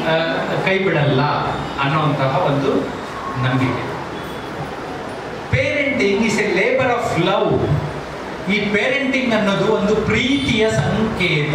ಆ, ಕೈ ಬಿಡಲ್ಲ ಅನ್ನುವಂತಹ ಒಂದು ನಂಬಿಕೆ parenting is a labour of love ಈ ಪೇರೆಂಟಿಂಗ್ ಅನ್ನೋದು ಒಂದು ಪ್ರೀತಿಯ ಸಂಕೇತ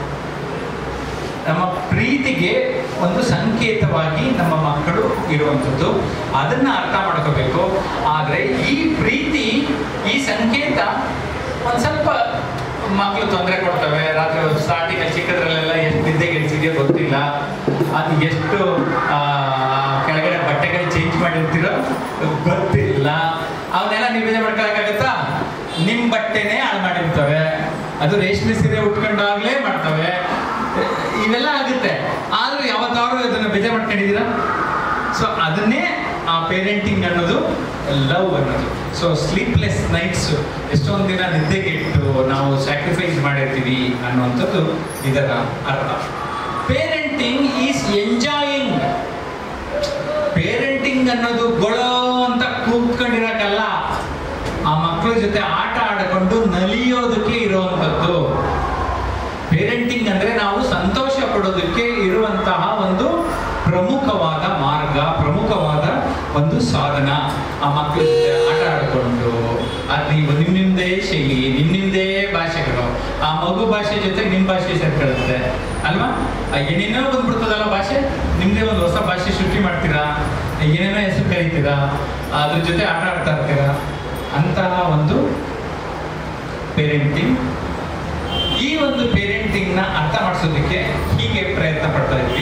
ನಮ್ಮ ಪ್ರೀತಿಗೆ ಒಂದು ಸಂಕೇತವಾಗಿ ನಮ್ಮ ಮಕ್ಕಳು ಇರುವಂಥದ್ದು ಅದನ್ನ ಅರ್ಥ ಮಾಡ್ಕೋಬೇಕು ಆದರೆ ಈ ಪ್ರೀತಿ ಈ ಸಂಕೇತ ಒಂದು ಸ್ವಲ್ಪ ಮಕ್ಕಳು ತೊಂದರೆ ಕೊಡ್ತವೆ ರಾತ್ರಿ ಸ್ಟಾರ್ಟಿಂಗ್ ಚಿಕ್ಕದ್ರಲ್ಲೆಲ್ಲ ಎಷ್ಟು ನಿದ್ದೆ ಗೆಲ್ಸಿದೆಯೋ ಗೊತ್ತಿಲ್ಲ ಅದು ಎಷ್ಟು ಆ, ಕೆಳಗಡೆ ಬಟ್ಟೆಗಳು ಚೇಂಜ್ ಮಾಡಿರ್ತೀರೋ ಗೊತ್ತಿಲ್ಲ ಅವನ್ನೆಲ್ಲ ನಿವೇದನೆ ಮಾಡ್ಕೊಳಕ್ಕಾಗತ್ತಾ ನಿಮ್ಮ ಬಟ್ಟೆನೇ ಹಾಳು ಮಾಡಿರ್ತವೆ ಅದು ರೇಷ್ಮೆ ಸೀರೆ ಉಟ್ಕೊಂಡಾಗ್ಲೇ ಮಾಡ್ತವೆ ಇವೆಲ್ಲ ಆಗುತ್ತೆ ಆದ್ರೂ ಯಾವತ್ತಾದ್ರೂ ಇದನ್ನ ಬೇಜಾರ್ ಮಾಡ್ಕೊಂಡಿದ್ದೀರಾ ಸೊ ಅದನ್ನೇ ಆ ಪೇರೆಂಟಿಂಗ್ ಅನ್ನೋದು ಲವ್ ಅನ್ನೋದು ಸೊ ಸ್ಲೀಪ್ಲೆಸ್ ನೈಟ್ಸ್ ಎಷ್ಟೊಂದು ದಿನ ನಿದ್ದೆಗೆಟ್ಟು ನಾವು ಸ್ಯಾಕ್ರಿಫೈಸ್ ಮಾಡಿರ್ತೀವಿ ಅನ್ನುವಂಥದ್ದು ಇದರ ಅರ್ಥ ಪೇರೆಂಟಿಂಗ್ ಈಸ್ ಎಂಜಾಯಿಂಗ್ ಪೇರೆಂಟಿಂಗ್ ಅನ್ನೋದು ಗೊಳೋ ಅಂತ ಕೂತ್ಕೊಂಡಿರಕ್ಕಲ್ಲ ಆ ಮಕ್ಕಳ ಜೊತೆ ಆಟ ಆಡಿಕೊಂಡು ನಲಿಯೋದಕ್ಕೆ ಇರುವಂಥದ್ದು ಪೇರೆಂಟಿಂಗ್ ಅಂದ್ರೆ ನಾವು ಸಂತೋಷ ಪಡೋದಕ್ಕೆ ಇರುವಂತಹ ಒಂದು ಪ್ರಮುಖವಾದ ಮಾರ್ಗ ಪ್ರಮುಖವಾದ ಒಂದು ಸಾಧನ ಆ ಮಕ್ಕಳ ಜೊತೆ ಆಟ ಆಡಿಕೊಂಡು ಅದು ನೀವು ನಿಮ್ ನಿಮ್ದೇ ಶೈಲಿ ನಿಮ್ ನಿಮ್ದೇ ಭಾಷೆಗಳು ಆ ಮಗು ಭಾಷೆ ಜೊತೆ ನಿಮ್ ಭಾಷೆ ಸೇರ್ಕೊಳ್ಳುತ್ತೆ ಅಲ್ವಾ ಆ ಏನೇನೋ ಬಂದ್ಬಿಡ್ತದಲ್ಲ ಭಾಷೆ ನಿಮ್ದೇ ಒಂದು ಹೊಸ ಭಾಷೆ ಸೃಷ್ಟಿ ಮಾಡ್ತೀರಾ ಏನೇನೋ ಹೆಸರು ಕರಿತೀರಾ ಅದ್ರ ಜೊತೆ ಆಟ ಆಡ್ತಾ ಇರ್ತೀರಾ ಅಂತಹ ಒಂದು ಪೇರೆಂಟಿಂಗ್ ಈ ಒಂದು ಪೇರೆಂಟಿಂಗ್ ನ ಅರ್ಥ ಮಾಡಿಸೋದಕ್ಕೆ ಹೀಗೆ ಪ್ರಯತ್ನ ಪಡ್ತಾ ಇದ್ವಿ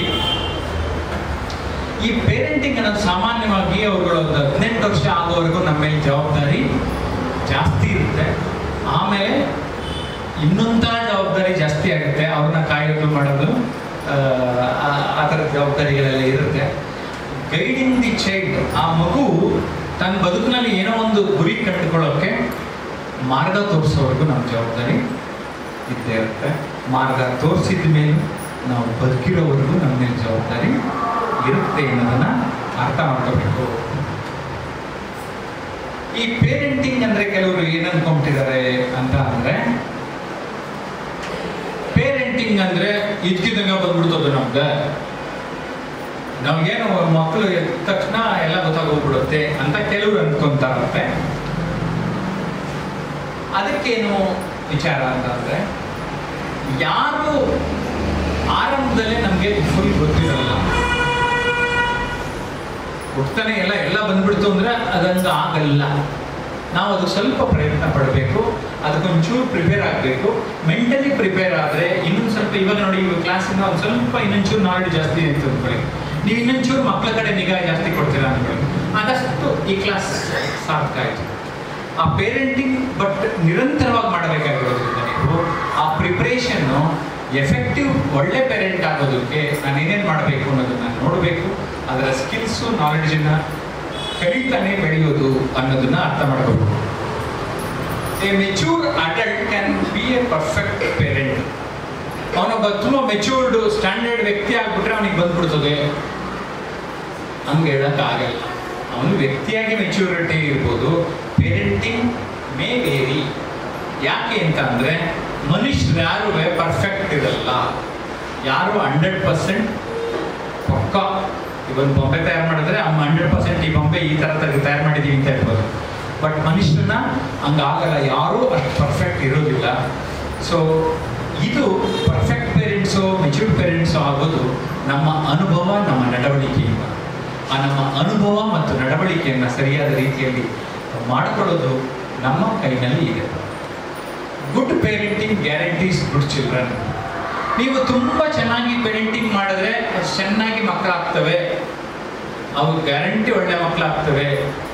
ಈ ಪೇರೆಂಟಿಂಗ್ ಅನ್ನೋದು ಸಾಮಾನ್ಯವಾಗಿ ಅವುಗಳು ಒಂದು ಹದಿನೆಂಟು ವರ್ಷ ಆಗೋವರೆಗೂ ನಮ್ಮ ಮೇಲೆ ಜವಾಬ್ದಾರಿ ಜಾಸ್ತಿ ಇರುತ್ತೆ ಆಮೇಲೆ ಇನ್ನೊಂದ ಜವಾಬ್ದಾರಿ ಜಾಸ್ತಿ ಆಗುತ್ತೆ ಅವ್ರನ್ನ ಕಾಯೋದು ಮಾಡೋದು ಆ, ಆ- ಆ ಥರದ ಜವಾಬ್ದಾರಿಗಳೆಲ್ಲ ಇರುತ್ತೆ ಗೈಡಿಂಗ್ ದಿ ಚೈಲ್ಡ್ ಆ ಮಗು ತನ್ನ ಬದುಕಿನಲ್ಲಿ ಏನೋ ಒಂದು ಗುರಿ ಕಟ್ಟಿಕೊಳ್ಳೋಕೆ ಮಾರ್ಗ ತೋರಿಸೋವರೆಗೂ ನಮ್ಮ ಜವಾಬ್ದಾರಿ ಇದ್ದೇ ಇರುತ್ತೆ ಮಾರ್ಗ ತೋರಿಸಿದ ಮೇಲೆ ನಾವು ಬದುಕಿರೋವರೆಗೂ ನಮ್ಮ ಮೇಲೆ ಜವಾಬ್ದಾರಿ ಇರುತ್ತೆ ಅನ್ನೋದನ್ನ ಅರ್ಥ ಮಾಡ್ಕೋಬೇಕು ಈ ಪೇರೆಂಟಿಂಗ್ ಅಂದ್ರೆ ಕೆಲವರು ಏನ್ ಅನ್ಕೊಂಬಿಟ್ಟಿದ್ದಾರೆ ಅಂತ ಅಂದ್ರೆ ಪೇರೆಂಟಿಂಗ್ ಅಂದ್ರೆ ಇದ್ಕಿದಂಗ ಬಂದ್ಬಿಡ್ತದೆ ನಮ್ಗೆ ನಮ್ಗೇನು ಮಕ್ಕಳು ಎದ್ದ ತಕ್ಷಣ ಎಲ್ಲ ಗೊತ್ತಾಗೋಗ್ಬಿಡುತ್ತೆ ಅಂತ ಕೆಲವರು ಅನ್ಕೊಂತಾರಂತೆ ಅದಕ್ಕೇನು ವಿಚಾರ ಅಂತಂದ್ರೆ ಯಾರು ಆರಂಭದಲ್ಲೇ ನಮಗೆ ಫುಲ್ ಗೊತ್ತಿರಲ್ಲ ಹುಟ್ತಾನೆ ಎಲ್ಲ ಎಲ್ಲ ಬಂದ್ಬಿಡ್ತು ಅಂದ್ರೆ ಅದಂಗ ಆಗಲ್ಲ ನಾವು ಅದು ಸ್ವಲ್ಪ ಪ್ರಯತ್ನ ಪಡಬೇಕು ಅದಕ್ಕೊಂಚೂರು ಪ್ರಿಪೇರ್ ಆಗಬೇಕು ಮೆಂಟಲಿ ಪ್ರಿಪೇರ್ ಆದರೆ ಇನ್ನೊಂದು ಸ್ವಲ್ಪ ಇವಾಗ ನೋಡಿ ಇವಾಗ ಕ್ಲಾಸಿಂದ ಒಂದು ಸ್ವಲ್ಪ ಇನ್ನೊಂಚೂರು ನಾಲೆಡ್ಜ್ ಜಾಸ್ತಿ ಆಯ್ತು ಅಂದ್ಕೊಳ್ಳಿ ನೀವು ಇನ್ನೊಂಚೂರು ಮಕ್ಕಳ ಕಡೆ ನಿಗಾ ಜಾಸ್ತಿ ಕೊಡ್ತೀರಾ ಅಂದ್ಕೊಳ್ಳಿ ಆದಷ್ಟು ಈ ಕ್ಲಾಸ್ ಸಾರ್ಥಕ ಆಯ್ತು ಆ ಪೇರೆಂಟಿಂಗ್ ಬಟ್ ನಿರಂತರವಾಗಿ ಮಾಡಬೇಕಾಗಿರೋದ್ರಿಂದ ನೀವು ಆ ಪ್ರಿಪ್ರೇಷನ್ನು ಎಫೆಕ್ಟಿವ್ ಒಳ್ಳೆ ಪೇರೆಂಟ್ ಆಗೋದಕ್ಕೆ ನಾನು ಏನೇನು ಮಾಡಬೇಕು ಅನ್ನೋದನ್ನ ನೋಡಬೇಕು ಅದರ ಸ್ಕಿಲ್ಸು ನಾಲೆಡ್ಜನ್ನ ಕಲಿತಾನೆ ಬೆಳೆಯೋದು ಅನ್ನೋದನ್ನ ಅರ್ಥ ಮಾಡಬೇಕು a mature adult can be a perfect parent ಅವನೊಬ್ಬ ತುಂಬ ಮೆಚೂರ್ಡ್ ಸ್ಟ್ಯಾಂಡರ್ಡ್ ವ್ಯಕ್ತಿ ಆಗ್ಬಿಟ್ರೆ ಅವನಿಗೆ ಬಂದ್ಬಿಡ್ತದೆ ಹಂಗೆ ಹೇಳಕ್ ಆಗಲ್ಲ ಅವನು ವ್ಯಕ್ತಿಯಾಗಿ ಮೆಚೂರಿಟಿ ಇರ್ಬೋದು ಪೇರೆಂಟಿಂಗ್ ಮೇ ವೇರಿ ಯಾಕೆ ಅಂತ ಅಂದ್ರೆ ಮನುಷ್ಯರು ಯಾರು ಪರ್ಫೆಕ್ಟ್ ಇರಲ್ಲ ಯಾರು ಹಂಡ್ರೆಡ್ ಪರ್ಸೆಂಟ್ ಪಕ್ಕ ಇವನ್ ಬೊಂಬೆ ತಯಾರು ಮಾಡಿದ್ರೆ ಅವ್ನು ಹಂಡ್ರೆಡ್ ಪರ್ಸೆಂಟ್ ಈ ಬೊಂಬೆ ಈ ಥರ ತಯಾರು ಮಾಡಿದೀವಿ ಅಂತ ಇರ್ಬೋದು ಬಟ್ ಮನುಷ್ಯರನ್ನ ಹಂಗಾಗಲ್ಲ ಯಾರೂ ಅಷ್ಟು ಪರ್ಫೆಕ್ಟ್ ಇರೋದಿಲ್ಲ ಸೊ ಇದು ಪರ್ಫೆಕ್ಟ್ ಪೇರೆಂಟ್ಸು ಮೆಚೂರ್ಡ್ ಪೇರೆಂಟ್ಸು ಆಗೋದು ನಮ್ಮ ಅನುಭವ ನಮ್ಮ ನಡವಳಿಕೆಯಿಂದ ಆ ನಮ್ಮ ಅನುಭವ ಮತ್ತು ನಡವಳಿಕೆಯನ್ನು ಸರಿಯಾದ ರೀತಿಯಲ್ಲಿ ಮಾಡಿಕೊಳ್ಳೋದು ನಮ್ಮ ಕೈನಲ್ಲಿ ಇದೆ good parenting guarantees good children ನೀವು ತುಂಬ ಚೆನ್ನಾಗಿ ಪೇರೆಂಟಿಂಗ್ ಮಾಡಿದ್ರೆ ಅಷ್ಟ್ ಚೆನ್ನಾಗಿ ಮಕ್ಕಳಾಗ್ತವೆ ಅವು ಗ್ಯಾರಂಟಿ ಒಳ್ಳೆ ಮಕ್ಕಳಾಗ್ತವೆ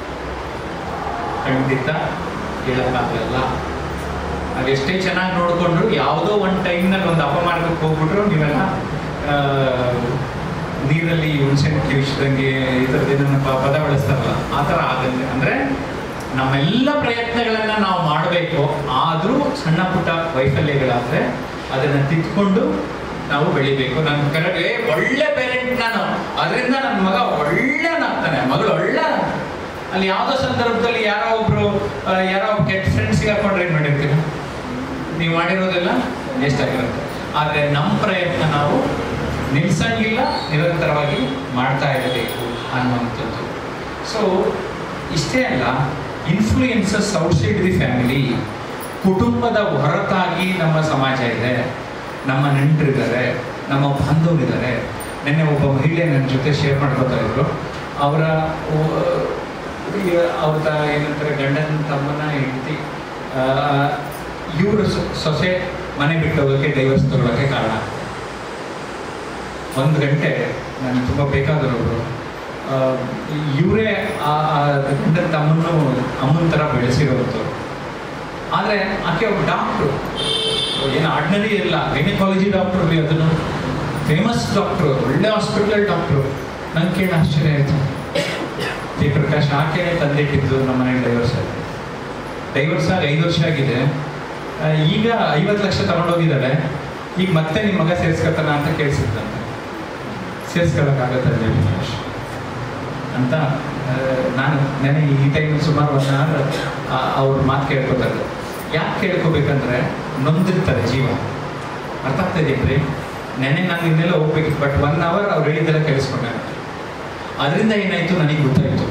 ಖಂಡಿತ ಹೇಳಕ್ಕಾಗಲ್ಲ ಅದೆಷ್ಟೇ ಚೆನ್ನಾಗಿ ನೋಡಿಕೊಂಡ್ರು ಯಾವುದೋ ಒಂದು ಟೈಮ್ನಲ್ಲಿ ಒಂದು ಅಪಮಾರ್ಗಕ್ಕೆ ಹೋಗ್ಬಿಟ್ರು ನೀವೆಲ್ಲ ಆ, ನೀರಲ್ಲಿ ಹುಣಸೆಹಣ್ಣು ಕಿವಿಸಿದಂಗೆ ಈ ಥರದ್ದೇನೋ ಪ- ಪದ ಬಳಸ್ತಾರಲ್ಲ ಆ ಥರ ಆಗಂಗೆ ಅಂದರೆ ನಮ್ಮೆಲ್ಲ ಪ್ರಯತ್ನಗಳನ್ನ ನಾವು ಮಾಡಬೇಕು ಆದರೂ ಸಣ್ಣ ಪುಟ್ಟ ವೈಫಲ್ಯಗಳಾದರೆ ಅದನ್ನು ತಿದ್ಕೊಂಡು ನಾವು ಬೆಳಿಬೇಕು ನನ್ನ ಕರೆಗೆ ಒಳ್ಳೆ ಪೇರೆಂಟ್ ನಾನು ಅದರಿಂದ ನನ್ನ ಮಗ ಒಳ್ಳೆನಾಗ್ತಾನೆ ಮಗಳು ಒಳ್ಳೆ ಅಲ್ಲಿ ಯಾವುದೋ ಸಂದರ್ಭದಲ್ಲಿ ಯಾರೋ ಒಬ್ರು ಆ, ಯಾರೋ ಕೆಟ್ಟ ಫ್ರೆಂಡ್ಸಿಗೆ ಹಾಕೊಂಡ್ರೆ ಏನು ಮಾಡಿರ್ತೀರ ನೀವು ಮಾಡಿರೋದೆಲ್ಲ ವೇಸ್ಟ್ ಆಗಿರುತ್ತೆ ಆದರೆ ನಮ್ಮ ಪ್ರಯತ್ನ ನಾವು ನಿಲ್ಸಂಗಿಲ್ಲ ನಿರಂತರವಾಗಿ ಮಾಡ್ತಾ ಇರಬೇಕು ಅನ್ನುವಂಥದ್ದು ಸೊ ಇಷ್ಟೇ ಅಲ್ಲ ಇನ್ಫ್ಲೂಯೆನ್ಸಸ್ ಔಟ್ಸೈಡ್ ದಿ ಫ್ಯಾಮಿಲಿ ಕುಟುಂಬದ ಹೊರತಾಗಿ ನಮ್ಮ ಸಮಾಜ ಇದೆ ನಮ್ಮ ನೆಂಟರಿದ್ದಾರೆ ನಮ್ಮ ಬಾಂಧವರಿದ್ದಾರೆ ನಿನ್ನೆ ಒಬ್ಬ ಮಹಿಳೆ ನನ್ನ ಜೊತೆ ಶೇರ್ ಮಾಡ್ಕೋತಾ ಇದ್ರು ಅವರ ಅವ್ರದ ಏನಂತಾರೆ ಗಂಡನ ತಮ್ಮನ ಹೆಂಡತಿ ಇವರು ಸೊಸೆ ಮನೆ ಬಿಟ್ಟು ಹೋಗೋಕ್ಕೆ ಡೈವರ್ಸ್ ತಗೊಳ್ಳೋಕ್ಕೆ ಕಾರಣ ಒಂದು ಗಂಟೆ ನನಗೆ ತುಂಬ ಬೇಕಾದವರು ಇವರೇ ಆ ಗಂಡನ ತಮ್ಮನ್ನು ಅಮ್ಮನ ಥರ ಬೆಳೆಸಿರೋದು ಆದರೆ ಆಕೆ ಒಬ್ಬ ಡಾಕ್ಟ್ರು ಏನು ಆರ್ಡಿನರಿ ಇಲ್ಲ ಗೈನಕಾಲಜಿ ಡಾಕ್ಟ್ರು ರೀ ಅದನ್ನು ಫೇಮಸ್ ಡಾಕ್ಟ್ರು ಒಳ್ಳೆ ಹಾಸ್ಪಿಟಲ್ ಡಾಕ್ಟ್ರು ನಂಗೆ ಕೇಳಿ ಆಶ್ಚರ್ಯ ಆಯಿತು ಜಿ ಪ್ರಕಾಶ್ ಆಕೆನೇ ತಂದಿಟ್ಟಿದ್ದು ನಮ್ಮ ಮನೆ ಡೈವರ್ಸ್ ಆಗಿ ಡೈವರ್ಸ್ ಆಗಿ ಐದು ವರ್ಷ ಆಗಿದೆ ಆ, ಈಗ ಐವತ್ತು ಲಕ್ಷ ತಗೊಂಡೋಗಿದ್ದಾಳೆ ಈಗ ಮತ್ತೆ ನಿಮ್ಮ ಮಗ ಸೇರಿಸ್ಕೊತಾನ ಅಂತ ಕೇಳಿಸಿದ್ದಂತೆ ಸೇರಿಸ್ಕೊಳ್ಳೋಕ್ಕಾಗತ್ತೆ ಜಿ ಪ್ರಕಾಶ್ ಅಂತ ಆ, ನಾನು ನೆನೆ ಈ ಟೈಮ್ ಸುಮಾರು ಒನ್ ಅವರ್ ಅವ್ರ ಮಾತು ಕೇಳ್ಕೊತಾರೆ ಯಾಕೆ ಕೇಳ್ಕೊಬೇಕಂದ್ರೆ ನೊಂದಿರ್ತಾರೆ ಜೀವ ಅರ್ಥ ಆಗ್ತಾ ಇದೆಯೇನ್ರಿ ನೆನೆ ನಾನು ಇನ್ನೆಲ್ಲ ಹೋಗ್ಬೇಕಿತ್ತು ಬಟ್ ಒನ್ ಅವರ್ ಅವ್ರು ಹೇಳಿದ್ದೆಲ್ಲ ಕೇಳಿಸ್ಕೊಂಡೆ ಅದರಿಂದ ಏನಾಯ್ತು ನನಗೆ ಗೊತ್ತಾಯ್ತು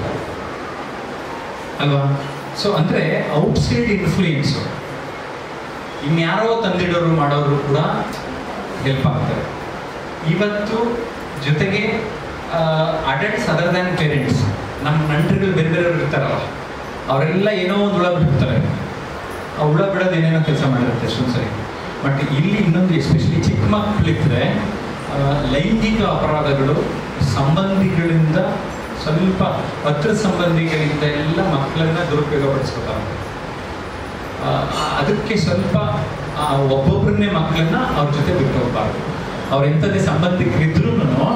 ಅಲ್ವಾ ಸೊ ಅಂದ್ರೆ ಔಟ್ಸೈಡ್ ಇನ್ಫ್ಲೂಯೆನ್ಸ್ ಇನ್ಯಾರೋ ತಂದಿಡೋರು ಮಾಡೋರು ಕೂಡ ಹೆಲ್ಪ್ ಆಗ್ತಾರೆ ಇವತ್ತು ಜೊತೆಗೆ ಅಡಲ್ಟ್ಸ್ ಅದರ್ ದ್ಯಾನ್ ಪೇರೆಂಟ್ಸ್ ನಮ್ಮ ನಂಟರುಗಳು ಬೇರೆ ಬೇರೆಯವ್ರು ಇರ್ತಾರಲ್ಲ ಅವರೆಲ್ಲ ಏನೋ ಒಂದು ಹುಳ ಬಿಡ್ತಾರೆ ಆ ಹುಳ ಬಿಡೋದು ಏನೇನೋ ಕೆಲಸ ಮಾಡಿರುತ್ತೆ ಎಷ್ಟೊಂದು ಸರಿ ಬಟ್ ಇಲ್ಲಿ ಇನ್ನೊಂದು ಎಸ್ಪೆಷಲಿ ಚಿಕ್ಕ ಮಕ್ಕಳಿದ್ರೆ ಆ, ಲೈಂಗಿಕ ಅಪರಾಧಗಳು ಸಂಬಂಧಿಗಳಿಂದ ಸ್ವಲ್ಪ ಹತ್ರ ಸಂಬಂಧಿಗಳಿಂದ ಎಲ್ಲ ಮಕ್ಕಳನ್ನ ದುರುಪಯೋಗಪಡಿಸ್ಕೊತಾರೆ ಆ, ಅದಕ್ಕೆ ಸ್ವಲ್ಪ ಆ, ಒಬ್ಬೊಬ್ಬರನ್ನೇ ಮಕ್ಕಳನ್ನ ಅವ್ರ ಜೊತೆ ಬಿಟ್ಟು ಹೋಗ್ಬಾರ್ದು ಅವ್ರ ಎಂಥದೇ ಸಂಬಂಧಿಕರಿದ್ರೂ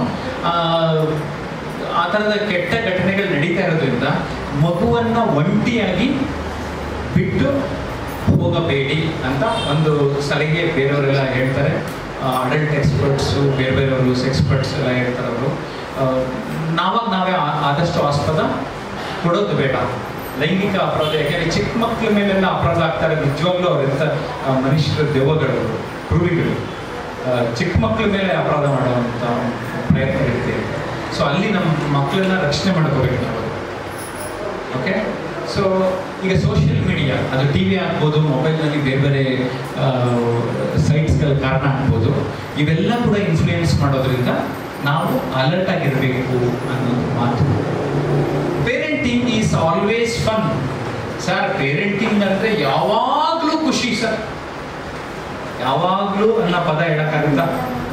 ಆ ಥರದ ಕೆಟ್ಟ ಘಟನೆಗಳು ನಡೀತಾ ಇರೋದ್ರಿಂದ ಮಗುವನ್ನ ಒಂಟಿಯಾಗಿ ಬಿಟ್ಟು ಹೋಗಬೇಡಿ ಅಂತ ಒಂದು ಸಲಹೆ ಬೇರೆಯವರೆಲ್ಲ ಹೇಳ್ತಾರೆ ಅಡಲ್ಟ್ ಎಕ್ಸ್ಪರ್ಟ್ಸು ಬೇರೆ ಬೇರೆಯವರು ಎಕ್ಸ್ಪರ್ಟ್ಸ್ ಎಲ್ಲ ಹೇಳ್ತಾರೆ ಅವರು ನಾವಾಗ ನಾವೇ ಆ- ಆದಷ್ಟು ಆಸ್ಪದ ಕೊಡೋದು ಬೇಡ ಲೈಂಗಿಕ ಅಪರಾಧ ಯಾಕೆಂದ್ರೆ ಚಿಕ್ಕ ಮಕ್ಕಳ ಮೇಲೆಲ್ಲ ಅಪರಾಧ ಆಗ್ತಾರೆ ನಿಜವಾಗ್ಲೂ ಅವರೆಂತ ಮನುಷ್ಯರ ದೆವ್ವಗಳು ಅವರು, ಕ್ರೂರಿಗಳು ಆ, ಚಿಕ್ಕ ಮಕ್ಕಳ ಮೇಲೆ ಅಪರಾಧ ಮಾಡುವಂಥ ಪ್ರಯತ್ನ ಇರುತ್ತೆ ಸೊ ಅಲ್ಲಿ ನಮ್ಮ ಮಕ್ಕಳನ್ನ ರಕ್ಷಣೆ ಮಾಡ್ಕೋಬೇಕು ನಾವು ಓಕೆ ಸೊ ಈಗ ಸೋಷಿಯಲ್ ಮೀಡಿಯಾ ಅದು ಟಿ ವಿ ಆಗ್ಬೋದು ಮೊಬೈಲ್ನಲ್ಲಿ ಬೇರೆ ಬೇರೆ ಸೈಟ್ಸ್ಗಳ ಕಾರಣ ಆಗ್ಬೋದು ಇವೆಲ್ಲ ಕೂಡ ಇನ್ಫ್ಲೂಯೆನ್ಸ್ ಮಾಡೋದ್ರಿಂದ ನಾವು ಅಲರ್ಟ್ ಆಗಿರಬೇಕು ಅನ್ನೋದು ಮಾತು parenting is always fun sir parenting ಅಂದರೆ ಯಾವಾಗಲೂ ಖುಷಿ ಸರ್ ಯಾವಾಗಲೂ ಅನ್ನೋ ಪದ ಹೇಳಕ್ಕಾಗುತ್ತಾ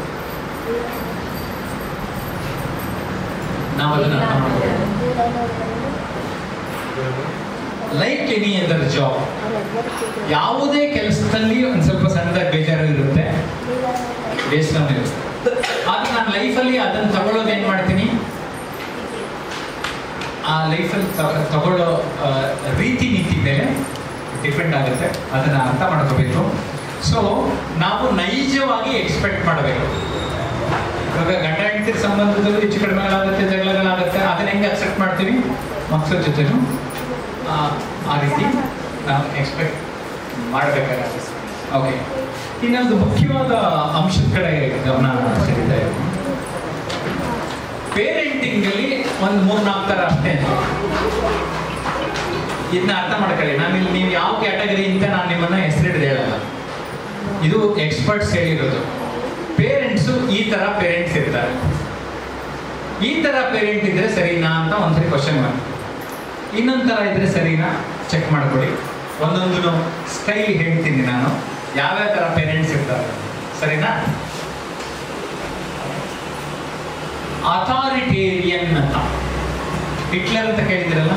ನಾವು ಅದನ್ನ ಅರ್ಥ ಮಾಡ್ಬೇಕು ಲೈಕ್ ಎನಿ ಅದರ್ ಜಾಬ್ ಯಾವುದೇ ಕೆಲಸದಲ್ಲಿ ಒಂದು ಸ್ವಲ್ಪ ಸಣ್ಣದಾಗಿ ಬೇಜಾರು ಇರುತ್ತೆ ಬೇಸರ ಇರುತ್ತೆ ಆದ್ರೆ ನಾನು ಲೈಫಲ್ಲಿ ಅದನ್ನು ತಗೊಳ್ಳೋದು ಏನು ಮಾಡ್ತೀನಿ ಆ ಲೈಫಲ್ಲಿ ತಗೊಳ್ಳೋ ಆ, ರೀತಿ ನೀತಿ ಮೇಲೆ ಡಿಪೆಂಡ್ ಆಗುತ್ತೆ ಅದನ್ನ ಅರ್ಥ ಮಾಡ್ಕೋಬೇಕು ಸೊ ನಾವು ನೈಜವಾಗಿ ಎಕ್ಸ್ಪೆಕ್ಟ್ ಮಾಡಬೇಕು ಇವಾಗ ಗಂಡ ಹೆಂಡತಿ ಸಂಬಂಧದಲ್ಲಿ ಹೆಚ್ಚು ಕಡಿಮೆಗಳಾಗುತ್ತೆ ಜಗಳಗಳಾಗುತ್ತೆ ಅದನ್ನ ಹೆಂಗೆ ಅಕ್ಸೆಪ್ಟ್ ಮಾಡ್ತೀವಿ ಮಕ್ಕಳ ಜೊತೆನೂ ಆ, ಆ ರೀತಿ ನಾವು ಎಕ್ಸ್ಪೆಕ್ಟ್ ಮಾಡಬೇಕಾಗುತ್ತೆ ಓಕೆ ಇನ್ನೊಂದು ಮುಖ್ಯವಾದ ಅಂಶದ ಕಡೆ ಗಮನ ಸೆಳೀತಾ ಇದ್ದೀನಿ ಪೇರೆಂಟಿಂಗ್ ಅಲ್ಲಿ ಒಂದು ಮೂರ್ನಾಲ್ಕು ಥರ ಅಷ್ಟೇ ಅಂತ ಇದನ್ನ ಅರ್ಥ ಮಾಡ್ಕೊಳ್ಳಿ ನಾನು ಇಲ್ಲಿ ನೀವು ಯಾವ ಕ್ಯಾಟಗರಿ ಅಂತ ನಾನು ನಿಮ್ಮನ್ನ ಹೆಸರಿಡದೆ ಹೇಳಲ್ಲ ಇದು ಎಕ್ಸ್ಪರ್ಟ್ಸ್ ಹೇಳಿರೋದು ಪೇರೆಂಟ್ಸು ಈ ತರ ಪೇರೆಂಟ್ಸ್ ಇರ್ತಾರೆ ಈ ತರ ಪೇರೆಂಟ್ ಇದ್ರೆ ಸರಿನಾ ಅಂತ ಒಂದ್ಸರಿ ಕ್ವಶನ್ ಮಾಡಿ ಇನ್ನೊಂದ್ ತರ ಇದ್ರೆ ಸರಿನಾ ಚೆಕ್ ಮಾಡ್ಕೊಳ್ಳಿ ಒಂದೊಂದು ಸ್ಟೈಲ್ ಹೇಳ್ತೀನಿ ನಾನು ಯಾವ್ಯಾವ ತರ ಪೇರೆಂಟ್ಸ್ ಇರ್ತಾರೆ ಸರಿನಾ ಅಥಾರಿಟೇರಿಯನ್ ಅಂತ ಹಿಟ್ಲರ್ ಅಂತ ಕೇಳಿದಿರಲ್ಲ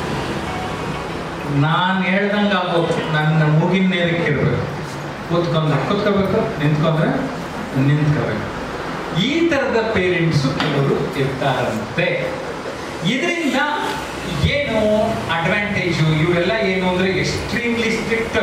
ನಾನು ಹೇಳ್ದಂಗೆ ಆಗ್ಬೇಕು ನನ್ನ ಮೂಗಿನ ನೇರಕ್ಕೆ ಇರಬೇಕು ಕೂತ್ಕೊಂಡ್ರೆ ಕೂತ್ಕೋಬೇಕು ನಿಂತ್ಕೊಂಡ್ರೆ ನಿಂತ್ಕೋಬೇಕು ಈ ಥರದ ಪೇರೆಂಟ್ಸು ಕೆಲವರು ಇರ್ತಾರಂತೆ ಇದರಿಂದ ಏನು ಅಡ್ವಾಂಟೇಜು ಇವೆಲ್ಲ ಏನು ಅಂದ್ರೆ ಎಕ್ಸ್ಟ್ರೀಮ್ಲಿ ಸ್ಟ್ರಿಕ್ಟ್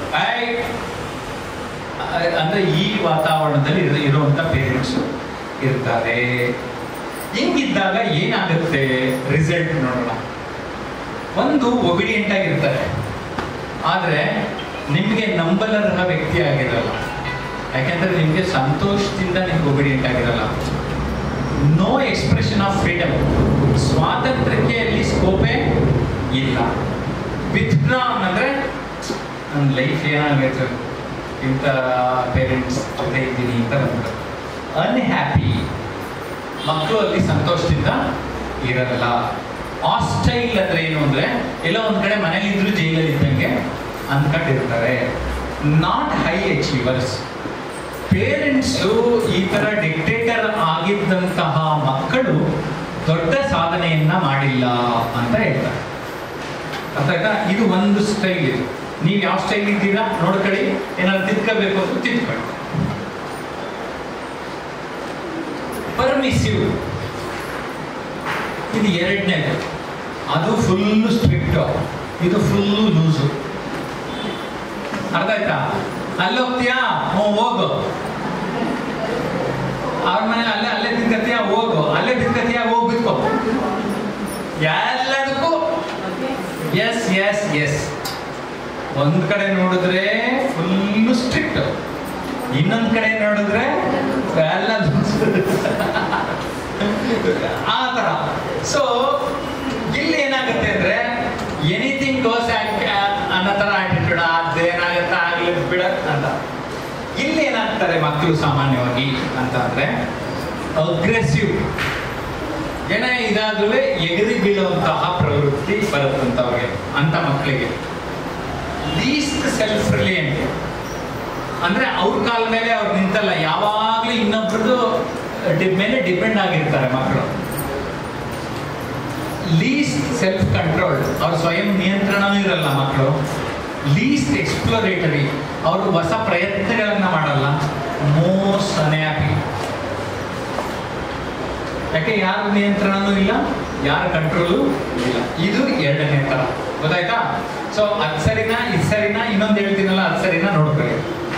ಅಂದ್ರೆ ಈ ವಾತಾವರಣದಲ್ಲಿ ಇರ- ಇರುವಂತ ಪೇರೆಂಟ್ಸ್ ಇರ್ತಾರೆ ಹಿಂಗಿದ್ದಾಗ ಏನಾಗುತ್ತೆ ರಿಸಲ್ಟ್ ನೋಡೋಣ ಒಂದು ಒಬಿಡಿಯಂಟ್ ಆಗಿರ್ತಾರೆ ಆದ್ರೆ ನಿಮಗೆ ನಂಬಲರ್ಹ ವ್ಯಕ್ತಿ ಆಗಿರಲ್ಲ ಯಾಕೆಂದ್ರೆ ನಿಮಗೆ ಸಂತೋಷದಿಂದ ನಿಮ್ಗೆ ಒಬಿಡಿಯಂಟ್ ಆಗಿರಲ್ಲ ನೋ ಎಕ್ಸ್ಪ್ರೆಷನ್ ಆಫ್ ಫ್ರೀಡಮ್ ಸ್ವಾತಂತ್ರ್ಯಕ್ಕೆ ಅಲ್ಲಿ ಸ್ಕೋಪೇ ಇಲ್ಲ ವಿತ್ಡ್ರಾ ಅಂದ್ರೆ ನನ್ನ ಲೈಫ್ ಏನಾಗೈತೆ ಇಂಥ ಪೇರೆಂಟ್ಸ್ ಜೊತೆ ಇದ್ದೀನಿ ಅಂತ ಬಂದ್ರು ಅನ್ಹ್ಯಾಪಿ ಮಕ್ಕಳು ಅಲ್ಲಿ ಸಂತೋಷದಿಂದ ಇರಲ್ಲ ಆಸ್ಟೈಲ್ ಅಂದ್ರೆ ಏನು ಅಂದ್ರೆ ಎಲ್ಲ ಒಂದ್ ಕಡೆ ಮನೇಲಿ ಇದ್ರು ಜೈಲಲ್ಲಿ ಇದ್ದಂಗೆ ಅಂದ್ಕೊಂಡಿರ್ತಾರೆ ನಾಟ್ ಹೈ ಅಚೀವರ್ಸ್ ಪೇರೆಂಟ್ಸು ಈ ತರ ಡಿಕ್ಟೇಟರ್ ಆಗಿದ್ದಂತಹ ಮಕ್ಕಳು ದೊಡ್ಡ ಸಾಧನೆಯನ್ನ ಮಾಡಿಲ್ಲ ಅಂತ ಹೇಳ್ತಾರೆ ಅರ್ಥ ಆಯ್ತಾ ಇದು ಒಂದು ಸ್ಟೈಲ್ ಇದು ನೀವು ಯಾವ ಸ್ಟೈಲ್ ಇದ್ದೀರಾ ನೋಡ್ಕೊಳ್ಳಿ ಏನಾದ್ರು ತಿದ್ಕೋಬೇಕು ಅಂತ ತಿದ್ಕೊಳ್ಳಿ ಪರ್ಮಿಸಿವ್ ಇದು ಎರಡನೇದು ಅದು ಫುಲ್ ಸ್ಟ್ರಿಕ್ಟ್ ಇದು ಫುಲ್ ಲೂಸು ಅರ್ಥ ಆಯ್ತಾ ಅಲ್ಲಿ ಹೋಗ್ತೀಯಾ ಹ್ಞೂ ಹೋಗು ಅವ್ರ ಮನೆ ಅಲ್ಲೇ ಅಲ್ಲೇ ತಿನ್ಕತ್ತೀಯಾ ಹೋಗು ಅಲ್ಲೇ ತಿನ್ಕತ್ತೀಯಾ ಹೋಗಿ ಬಿತ್ಕೋ ಎಲ್ಲದಕ್ಕೂ ಎಸ್ ಎಸ್ ಎಸ್ ಒಂದ್ ಕಡೆ ನೋಡಿದ್ರೆ ಫುಲ್ ಸ್ಟ್ರಿಕ್ಟ್ ಇನ್ನೊಂದ್ ಕಡೆ ನೋಡಿದ್ರೆ ಎಲ್ಲ ಆ ತರ ಸೊ ಇಲ್ಲಿ ಏನಾಗುತ್ತೆ ಅಂದ್ರೆ ಎನಿಥಿಂಗ್ ಗೋಸ್ ಅನ್ನೋ ತರ ಆಟಿಟ್ಯೂಡ್ ಅದೇನಾಗುತ್ತೆ ಆಗ್ಲಿ ಬಿಡ ಅಂತ ಇಲ್ಲಿ ಏನಾಗ್ತಾರೆ ಮಕ್ಕಳು ಸಾಮಾನ್ಯವಾಗಿ ಅಂತ ಅಂದ್ರೆ ಅಗ್ರೆಸಿವ್ ಏನೇ ಇದಾದ್ರೂ ಎಗರಿ ಬೀಳುವಂತಹ ಪ್ರವೃತ್ತಿ ಬರುತ್ತಂತವ್ರಿಗೆ ಅಂತ ಮಕ್ಕಳಿಗೆ ಲೀಸ್ಟ್ ಸೆಲ್ಫ್ ರಿಲಿಯಂಟ್ ಅಂದ್ರೆ ಅವ್ರ ಕಾಲ ಮೇಲೆ ಅವ್ರು ನಿಂತಲ್ಲ ಯಾವಾಗ್ಲೂ ಇನ್ನೊಬ್ರದ್ದು ಡಿ- ಮೇಲೆ ಡಿಪೆಂಡ್ ಆಗಿರ್ತಾರೆ ಮಕ್ಕಳು ಲೀಸ್ಟ್ ಸೆಲ್ಫ್ ಕಂಟ್ರೋಲ್ ಅವ್ರ ಸ್ವಯಂ ನಿಯಂತ್ರಣನೂ ಇರಲ್ಲ ಮಕ್ಕಳು ಲೀಸ್ಟ್ ಎಕ್ಸ್ಪ್ಲೋರೇಟರಿ ಅವರು ಹೊಸ ಪ್ರಯತ್ನಗಳನ್ನ ಮಾಡಲ್ಲ ಮೋಸ್ಟ್ ಅನ್ಹ್ಯಾಪಿ ಯಾಕೆ ಯಾರ ನಿಯಂತ್ರಣನೂ ಇಲ್ಲ ಯಾರ ಕಂಟ್ರೋಲು ಇಲ್ಲ ಇದು ಎರಡನೇ ತರ ಗೊತ್ತಾಯ್ತಾ ಸೊ ಅದ್ ಸರಿನಾ ಇದು ಸರಿನಾ ಇನ್ನೊಂದು ಹೇಳ್ತೀನಲ್ಲ ಅದ್ ಸರಿನಾ ನೋಡ್ಕೊಳ್ಳಿ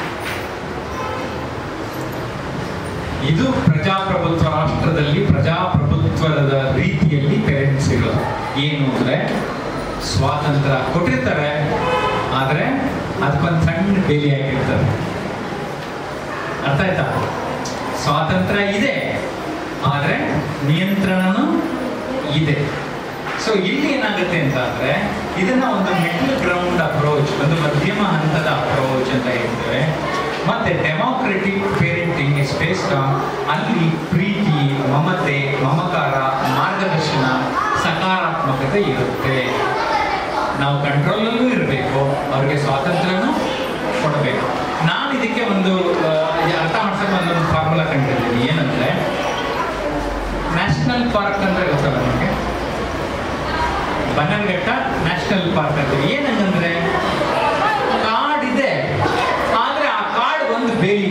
ಇದು ಪ್ರಜಾಪ್ರಭುತ್ವ ರಾಷ್ಟ್ರದಲ್ಲಿ ಪ್ರಜಾಪ್ರಭುತ್ವದ ರೀತಿಯಲ್ಲಿ ಪೇರೆಂಟ್ಸ್ ಇರೋದು ಏನು ಅಂದ್ರೆ ಸ್ವಾತಂತ್ರ್ಯ ಕೊಟ್ಟಿರ್ತಾರೆ ಆದ್ರೆ ಅದಕ್ಕೊಂದು ಸಣ್ಣ ಬೇಲಿ ಆಗಿರ್ತಾರೆ ಅರ್ಥ ಆಯ್ತಾ ಸ್ವಾತಂತ್ರ್ಯ ಇದೆ ಆದ್ರೆ ನಿಯಂತ್ರಣನೂ ಇದೆ ಸೊ ಇಲ್ಲಿ ಏನಾಗುತ್ತೆ ಅಂತ ಅಂದ್ರೆ ಇದನ್ನ ಒಂದು ಮಿಡ್ಲ್ ಗ್ರೌಂಡ್ ಅಪ್ರೋಚ್ ಒಂದು ಮಧ್ಯಮ ಹಂತದ ಅಪ್ರೋಚ್ ಅಂತ ಹೇಳ್ತೇವೆ ಮತ್ತೆ democratic parenting is based on ಅಲ್ಲಿ ಪ್ರೀತಿ ಮಮತೆ ಮಮಕಾರ ಮಾರ್ಗದರ್ಶನ ಸಕಾರಾತ್ಮಕತೆ ಇರುತ್ತೆ ನಾವು ಕಂಟ್ರೋಲಲ್ಲೂ ಇರಬೇಕು ಅವ್ರಿಗೆ ಸ್ವಾತಂತ್ರ್ಯನೂ ಕೊಡಬೇಕು ನಾನು ಇದಕ್ಕೆ ಒಂದು ಆ, ಅರ್ಥ ಮಾಡ್ಸಕ್ಕೆ ಒಂದೊಂದು ಫಾರ್ಮುಲಾ ಕಂಡಿದ್ದೀನಿ ಏನಂದ್ರೆ ನ್ಯಾಷನಲ್ ಪಾರ್ಕ್ ಅಂದ್ರೆ ಗೊತ್ತಲ್ಲ ನಿಮಗೆ ಬನ್ನಂಘಟ್ಟ ನ್ಯಾಷನಲ್ ಪಾರ್ಕ್ ಅಂತ ಏನಂದ್ರೆ ಕಾಡಿದೆ ಆದ್ರೆ ಆ ಕಾಡು ಒಂದು ಬೇಲಿ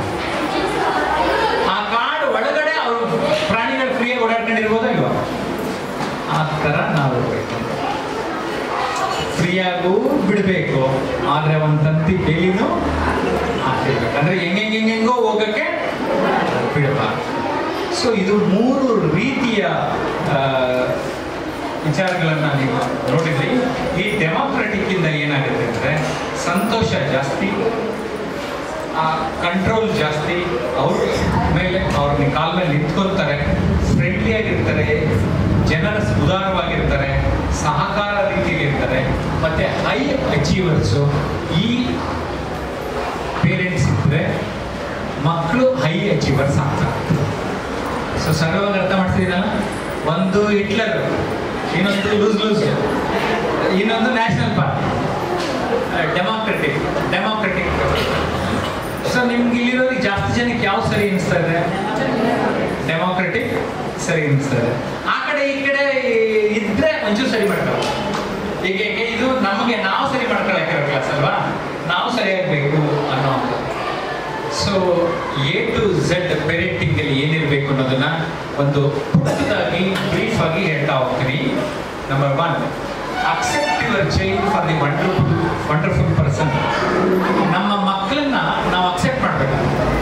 ಆ ಕಾಡು ಒಳಗಡೆ ಅವರು ಪ್ರಾಣಿಗಳು ಫ್ರೀಯಾಗಿ ಓಡಾಡ್ಕೊಂಡಿರ್ಬೋದಾ ಇಲ್ವಾ ಆ ಥರ ನಾವು ಇರ್ಬೇಕು ಫ್ರೀಯಾಗೂ ಬಿಡಬೇಕು ಆದ್ರೆ ಒಂದು ತಂತಿ ಬೇಲಿನೂ ಹಾಕಿರ್ಬೇಕು ಅಂದ್ರೆ ಹೆಂಗೆ ಹೆಂಗೆಂಗೋ ಹೋಗಕ್ಕೆ ಬಿಡಬಾರ್ದು ಸೊ ಇದು ಮೂರು ರೀತಿಯ ಆ, ವಿಚಾರಗಳನ್ನ ನೀವು ನೋಡಿದ್ರಿ ಈ ಡೆಮೋಕ್ರೆಟಿಕ್ ಇಂದ ಏನಾಗುತ್ತೆ ಅಂದ್ರೆ ಸಂತೋಷ ಜಾಸ್ತಿ ಆ ಕಂಟ್ರೋಲ್ ಜಾಸ್ತಿ ಅವ್ರ ಮೇಲೆ ಅವ್ರ ಕಾಲ ಮೇಲೆ ನಿಂತ್ಕೊಳ್ತಾರೆ ಫ್ರೆಂಡ್ಲಿ ಆಗಿರ್ತಾರೆ ಜನರ ಉದಾರವಾಗಿರ್ತಾರೆ ಸಹಕಾರ ರೀತಿಯಲ್ಲಿ ಇರ್ತಾರೆ ಮತ್ತೆ ಹೈ ಅಚೀವರ್ಸು ಈ ಪೇರೆಂಟ್ಸ್ ಇದ್ರೆ ಮಕ್ಕಳು ಹೈ ಅಚೀವರ್ಸ್ ಆಗ್ತಾರೆ ಸೊ ಸರಳವಾಗಿ ಅರ್ಥ ಮಾಡ್ತಿದ್ದೀನಲ್ಲ ಒಂದು ಹಿಟ್ಲರ್ ಇನ್ನೊಂದು ಲೂಸ್ ಲೂಸ್ ಇನ್ನೊಂದು national park democratic democratic so ನಿಮ್ಗೆ ಇಲ್ಲಿರೋರಿಗೆ ಜಾಸ್ತಿ ಜನಕ್ಕೆ ಯಾವ ಸರಿ ಅನಿಸ್ತಾ ಇದೆ ಡೆಮಾಕ್ರೆಟಿಕ್ ಸರಿ ಅನಿಸ್ತಾ ಇದೆ ಆ ಕಡೆ ಈ ಕಡೆ ಇದ್ರೆ ಒಂಚೂರು ಸರಿ ಮಾಡ್ತಾರೆ ಈಗ ಈಗ ಇದು ನಮಗೆ ನಾವು ಸರಿ ಮಾಡ್ಕೊಳಕ್ಕೆ ಕ್ಲಾಸ್ ಅಲ್ವಾ ನಾವು ಸರಿಯಾಗಬೇಕು ಅನ್ನೋ so A to Z parenting ಅಲ್ಲಿ ಏನಿರಬೇಕು ಅನ್ನೋದನ್ನ ಒಂದು ಪುಟ್ಟದಾಗಿ ಬ್ರೀಫ್ ಆಗಿ ಹೇಳ್ತಾ ಹೋಗ್ತೀನಿ number one accept your child for the wonderful wonderful person ನಮ್ಮ ಮಕ್ಕಳನ್ನ ನಾವು ಅಕ್ಸೆಪ್ಟ್ ಮಾಡಬೇಕು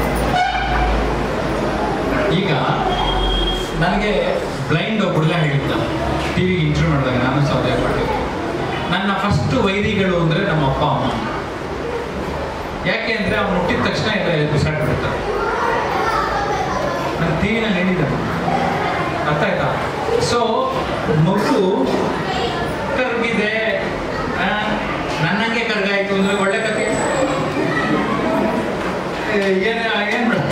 ಈಗ ನನಗೆ ಬ್ಲೈಂಡ್ ಒಬ್ಬ ಹುಡುಗ ಹೇಳಿದ್ದ ಟಿ ವಿ ಇಂಟರ್ವ್ಯೂ ಮಾಡಿದಾಗ ನಾನು ಸೌದೆ ಮಾಡಿದ್ದೆ ನನ್ನ ಫಸ್ಟ್ ವೈರಿಗಳು ಅಂದರೆ ನಮ್ಮ ಅಪ್ಪ ಅಮ್ಮ ಯಾಕೆ ಅಂದ್ರೆ ಅವ್ನು ಹುಟ್ಟಿದ ತಕ್ಷಣ ಎಲ್ಲ ಬಿಸಾಡ್ಬಿಡ್ತಾರೆ ನಾನು ಟಿ ವಿನಲ್ಲಿ ಹೇಳಿದ್ದಾನೆ ಅರ್ಥ ಆಯ್ತಾ ಸೊ ಮಗು ಕರ್ಗಿದೆ ಆ, ನನ್ನಂಗೆ ಕರ್ಗಾಯ್ತು ಅಂದ್ರೆ ಒಳ್ಳೆ ಕಥೆ ಏ, ಏನ್ ಏನ್ ಮಾಡ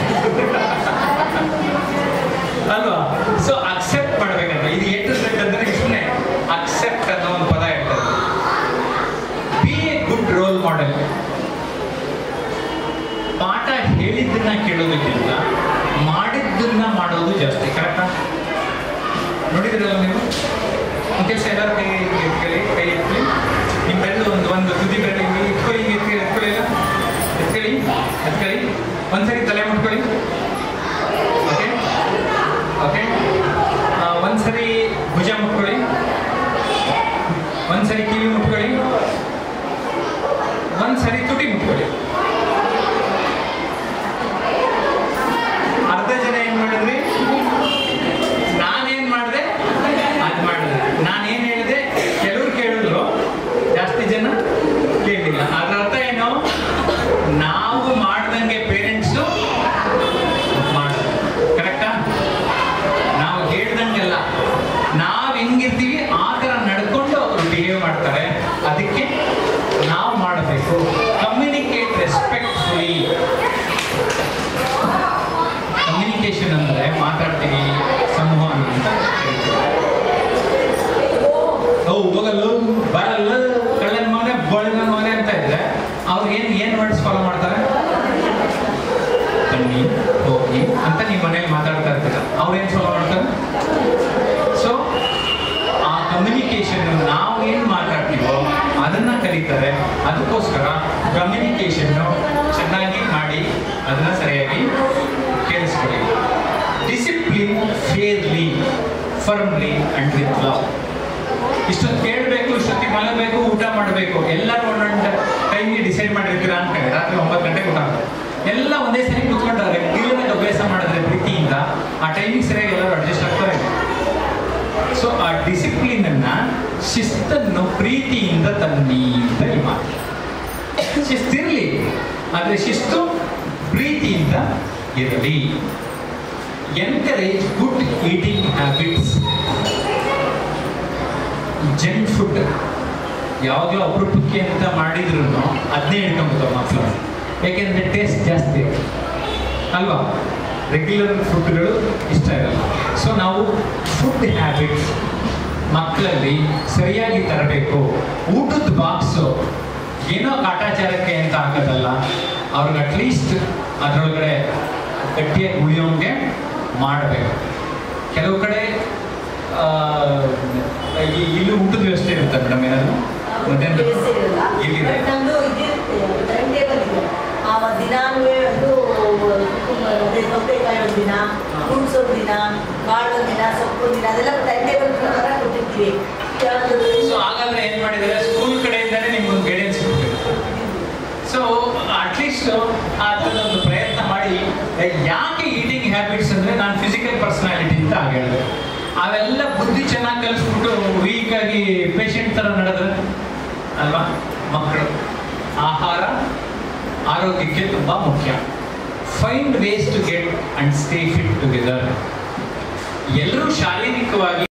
ಅಲ್ವಾ ಸೊ ಅಕ್ಸೆಪ್ಟ್ ಮಾಡ್ಬೇಕಂತ ಇದು ಎಷ್ಟು ಅಂದ್ರೆ ಸುಮ್ಮನೆ ಅಕ್ಸೆಪ್ಟ್ ಅನ್ನೋ ಒಂದು ಪದ ಇರ್ತದೆ be a good role model ಪಾಠ ಹೇಳಿದ್ದನ್ನ ಕೇಳೋದಕ್ಕಿಂತ ಮಾಡಿದ್ದನ್ನ ಮಾಡೋದು ಜಾಸ್ತಿ ಕರೆಕ್ಟಾ ನೋಡಿದ್ರಲ್ಲ ನೀವು ಒಂದು ಕೆಲಸ ಎಲ್ಲರೂ ಕೈ ಎತ್ಕೊಳ್ಳಿ ಕೈ ಎತ್ಕೊಳ್ಳಿ ನಿಮ್ಮ ಬೆರಳು ಒಂದು ಒಂದು ತುದಿ ಬೆರಳು ಹಿಂಗೆ ಇಟ್ಕೊಳ್ಳಿ ಹಿಂಗೆ ಎತ್ಕೊಳ್ಳಿ ಎತ್ಕೊಳ್ಳಿ ಎಲ್ಲ ಎತ್ಕೊಳ್ಳಿ ಎತ್ಕೊಳ್ಳಿ ಒಂದ್ಸರಿ ತಲೆ ಮುಟ್ಕೊಳ್ಳಿ ಓಕೆ ಓಕೆ ಒಂದ್ಸರಿ ಭುಜ ಮುಟ್ಕೊಳ್ಳಿ ಒಂದ್ಸರಿ ಕಿವಿ ಮುಟ್ಕೊಳ್ಳಿ ಒಂದ್ಸರಿ ತುಟಿ ಮುಟ್ಕೊಳ್ಳಿ ಅರ್ಧ ಜನ ಏನ್ ಮಾಡಿದ್ರಿ ನಾನೇನ್ ಮಾಡಿದೆ ಅದ್ ಮಾಡಿದೆ ನಾನೇನ್ ಹೇಳಿದೆ ಕೆಲವ್ರು ಕೇಳಿದ್ರು ಜಾಸ್ತಿ ಜನ ಕೇಳಿಲ್ಲ ಅದ್ರ ಅರ್ಥ ಏನು ನಾವು ಮಾಡ್ದಂಗೆ ಪೇರೆಂಟ್ಸು ಮಾಡೋದು ಕರೆಕ್ಟಾ ನಾವು ಹೇಳ್ದಂಗೆಲ್ಲ ನಾವು ಹೆಂಗಿರ್ತೀವಿ ಆ ಥರ ನಡ್ಕೊಂಡು ಅವರು ಬಿಹೇವ್ ಮಾಡ್ತಾರೆ ಅದಕ್ಕೆ ನಾವು ಮಾಡಬೇಕು ಕಮ್ಯುನಿಕೇಟ್ ರೆಸ್ಪೆಕ್ಟ್ಫುಲಿ ಕಮ್ಯುನಿಕೇಶನ್ ಅಂದ್ರೆ ಮಾತಾಡ್ತೀವಿ ಸಂವಹನ ಅಂತ ಹೇಳ್ತೀವಿ ಓ ಹೋಗಲ್ಲ ಬರಲ್ಲ ಕಳ್ಳನ ಮನೆ ಬಳಿನ ಮನೆ ಅಂತ ಇದ್ರೆ ಅವ್ರು ಏನ್ ಏನ್ ವರ್ಡ್ಸ್ ಫಾಲೋ ಮಾಡ್ತಾರೆ ಬನ್ನಿ ಹೋಗಿ ಅಂತ ನೀವು ಮನೇಲಿ ಮಾತಾಡ್ತಾ ಇರ್ತೀರ ಅವ್ರು ಏನ್ ಫಾಲೋ ಮಾಡ್ತಾರೆ ಸೊ ಆ ಕಮ್ಯುನಿಕೇಶನ್ ನಾವು ಏನ್ ಮಾತಾಡ್ತೀವೋ ಅದನ್ನ ಕಲಿತಾರೆ ಅದಕ್ಕೋಸ್ಕರ ಕಮ್ಯುನಿಕೇಶನ್ ಚೆನ್ನಾಗಿ ಮಾಡಿ ಅದನ್ನ ಸರಿಯಾಗಿ ಕೇಳಿಸ್ಕೊಳ್ಳಿ discipline fairly firmly and with love ಇಷ್ಟೊತ್ತು ಕೇಳಬೇಕು ಇಷ್ಟೊತ್ತಿಗೆ ಮಲಗಬೇಕು ಊಟ ಮಾಡಬೇಕು ಎಲ್ಲರೂ ಒಂದೊಂದು ಟೈಮಿಗೆ ಡಿಸೈಡ್ ಮಾಡಿರ್ತೀರಾ ಅನ್ಕೊಳ್ಳಿ ರಾತ್ರಿ ಒಂಬತ್ತು ಗಂಟೆಗೆ ಊಟ ಮಾಡ್ಬೇಕು. ಎಲ್ಲ ಒಂದೇ ಸರಿ ಕೂತ್ಕೊಂಡ್ರೆ ಗಿಲ್ಲದಾಗ ಅಭ್ಯಾಸ ಮಾಡಿದ್ರೆ ಪ್ರೀತಿಯಿಂದ ಆ ಟೈಮಿಂಗ್ ಸರಿಯಾಗಿ ಎಲ್ಲರೂ ಅಡ್ಜಸ್ಟ್ ಆಗ್ತಾರೆ ಸೊ ಆ ಡಿಸಿಪ್ಲಿನ್ ಅನ್ನ ಶಿಸ್ತನ್ನು ಪ್ರೀತಿಯಿಂದ ತನ್ನಿ ಅಂತ ಈ ಮಾತು ಶಿಸ್ತಿರ್ಲಿ ಆದ್ರೆ ಶಿಸ್ತು ಪ್ರೀತಿಯಿಂದ ಇರಲಿ encourage good eating habits junk food ಯಾವಾಗಲೂ ಅಪರೂಪಕ್ಕೆ ಅಂತ ಮಾಡಿದ್ರು ಅದನ್ನೇ ಹಿಡ್ಕೊಂಡ್ಬಿಡ್ತಾವೆ ಮಕ್ಕಳು ಯಾಕೆಂದ್ರೆ ಟೇಸ್ಟ್ ಜಾಸ್ತಿ ಇರುತ್ತೆ. ಅಲ್ವಾ ರೆಗ್ಯುಲರ್ ಫುಡ್ಗಳು ಇಷ್ಟ ಇರಲ್ಲ ಸೊ ನಾವು ಫುಡ್ ಹ್ಯಾಬಿಟ್ಸ್ ಮಕ್ಕಳಲ್ಲಿ ಸರಿಯಾಗಿ ತರಬೇಕು ಊಟದ ಬಾಕ್ಸು ಏನೋ ಕಾಟಾಚಾರಕ್ಕೆ ಅಂತ ಹಾಕೋದಲ್ಲ ಅವ್ರಿಗೆ ಅಟ್ಲೀಸ್ಟ್ ಅದರೊಳಗಡೆ ಗಟ್ಟಿಯಾಗಿ ಉಳಿಯೋಂಗೆ ಮಾಡಬೇಕು ಕೆಲವು ಕಡೆ ಆ, ಈ- ಇಲ್ಲಿ ಊಟದ ವ್ಯವಸ್ಥೆ ಇರುತ್ತೆ ಮೇಡಮ್ ಏನಾದ್ರು ಮಧ್ಯಾಹ್ನ ಇಲ್ಲಿದೆ ಬಟ್ ನಮ್ದು ಇದಿರುತ್ತೆ ಟೈಮ್ ಟೇಬಲ್ ಇದೆ ಆ ದಿನಾನು ಒಂದು ಅದೇ ಸೌತೆಕಾಯಿ ಒಂದು ದಿನ ಫ್ರೂಟ್ಸ್ ಒಂದು ದಿನ ಕಾಳು ಒಂದು ದಿನ ಸೊಪ್ಪು ಒಂದು ದಿನ ಅದೆಲ್ಲ ಟೈಮ್ ಟೇಬಲ್ ಪ್ರಕಾರ ಕೊಟ್ಟಿರ್ತೀವಿ ಯಾವ್ದು ಸೊ ಹಾಗಾದ್ರೆ ಏನ್ ಮಾಡಿದ್ದಾರೆ ಸ್ಕೂಲ್ ಕಡೆಯಿಂದಾನೇ ನಿಮ್ಗೊಂದು ಗೈಡೆನ್ಸ್ ಕೊಟ್ಟಿರ್ತಾರೆ ಸೊ ಅಟ್ಲೀಸ್ಟ್ ಆ ಥರದೊಂದು ಪ್ರಯತ್ನ ಮಾಡಿ ಏ, ಯಾಕೆ ಈಟಿಂಗ್ ಹ್ಯಾಬಿಟ್ಸ್ ಅಂದ್ರೆ ನಾನು ಫಿಸಿಕಲ್ ಪರ್ಸನಾಲಿಟಿ ಅಂತ ಆಗ ಹೇಳಿದೆ ಅವೆಲ್ಲ ಬುದ್ಧಿ ಚೆನ್ನಾಗಿ ಕಲಿಸ್ಬಿಟ್ಟು ವೀಕ್ ಆಗಿ ಪೇಷಂಟ್ ಥರ ನಡೆದ್ರೆ ಅಲ್ವಾ ಮಕ್ಕಳು ಆಹಾರ ಆರೋಗ್ಯಕ್ಕೆ ತುಂಬ ಮುಖ್ಯ find ways to get and stay fit together ಎಲ್ಲರೂ ಶಾರೀರಿಕವಾಗಿ